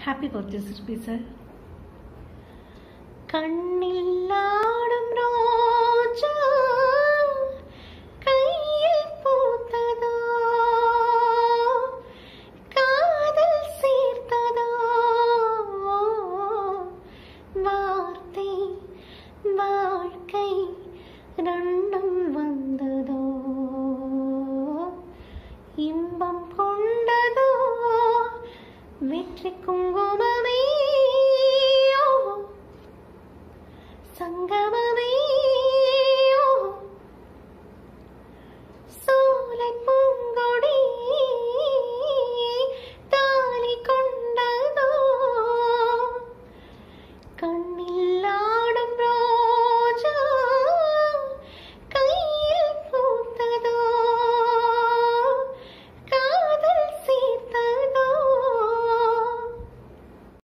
happy birthday சிற்பி sir கண்ணில் ஆடும் ரோஜா கையில் பூத்ததோ காதல் சேர்த்ததோ வார்த்தை வாழ்க்கை ரெண்டும் வந்ததோ இன்பம் கொண்டதோ வெற்றி குங்குமமே